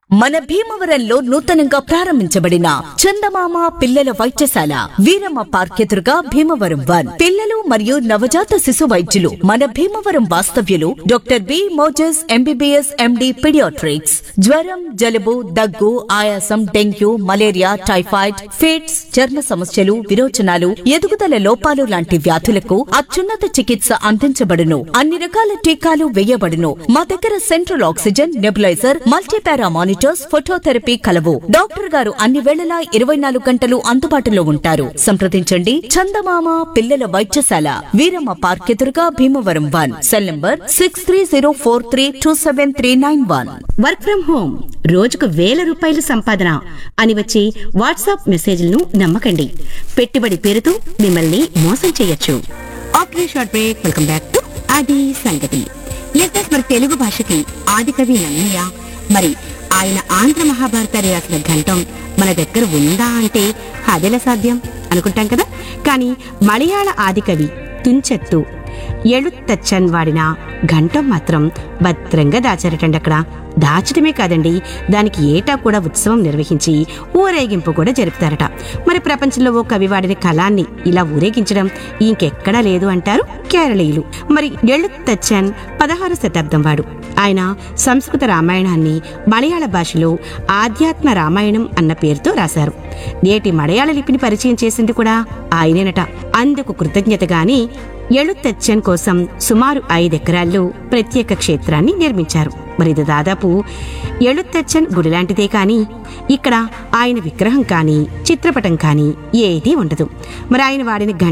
మన భీమవరంలో నూతనంగా ప్రారంభించబడిన చందమామ పిల్లల వైద్యశాల వీరమ్మ పార్క్ ఎదురుగా భీమవరం వన్ పిల్లలు మరియు నవజాత శిశు వైద్యులు మన భీమవరం వాస్తవ్యులు doctor B Moses MBBS MD paediatrics జ్వరం జలుబు దగ్గు ఆయాసం డెంగ్యూ మలేరియా టైఫాయిడ్ ఫిట్స్ చర్మ సమస్యలు విరోచనాలు ఎదుగుదల లోపాలు లాంటి వ్యాధులకు అత్యున్నత చికిత్స అందించబడును అన్ని రకాల టీకాలు వేయబడును మా దగ్గర central oxygen nebulizer multipara monitors phototherapy కలవు డాక్టర్ గారు అన్ని వేళలా ఇరవై నాలుగు గంటలు అందుబాటులో ఉంటారు సంప్రదించండి చందమామ పిల్లల వైద్యశాల వీరమ్మ పార్క్ ఎదురుగా Bhimavaram one cell number six three zero four three two seven three nine one work from home రోజుకు వేల రూపాయల సంపాదన అని వచ్చే వాట్సాప్ మెసేజ్లను నమ్మకండి పెట్టుబడి పేరుతో మిమ్మల్ని మోసం చేయొచ్చు after short break welcome back to అది సంగతి లిస్టర్స్ మరి తెలుగు భాషకి ఆది కవి నన్నయ్య మరి ఆయన ఆంధ్ర మహాభారతాన్ని రాసిన ఘంటం మన దగ్గర ఉందా అంటే అదెలా సాధ్యం అనుకుంటాం కదా కానీ మలయాళ ఆది కవి తుంచెత్తు ఎళుత్తచ్చన్ వాడిన ఘంటం మాత్రం భద్రంగా దాచారటండి అక్కడ దాచడమే కాదండి దానికి ఏటా కూడా ఉత్సవం నిర్వహించి ఊరేగింపు కూడా జరుపుతారట మరి ప్రపంచంలో ఓ కవి వాడిన కళాన్ని ఇలా ఊరేగించడం ఇంకెక్కడా లేదు అంటారు కేరళీయులు మరి ఎళుత్తచ్చన్ పదహారు శతాబ్దం వాడు ఆయన సంస్కృత రామాయణాన్ని మలయాళ భాషలో ఆధ్యాత్మ రామాయణం అన్న పేరుతో రాశారు నేటి మలయాళ లిపిని పరిచయం చేసింది కూడా ఆయనేనట అందుకు కృతజ్ఞతగాని ఎళుత్తచ్చన్ కోసం సుమారు ఐదెకరాల్లో ప్రత్యేక క్షేత్రాన్ని నిర్మించారు మరి ఇది దాదాపు ఎళుత్తచ్చన్ గుడి లాంటిదే కానీ ఇక్కడ ఆయన విగ్రహం కానీ చిత్రపటం కానీ ఏదీ ఉండదు మరి ఆయన వాడిన గంట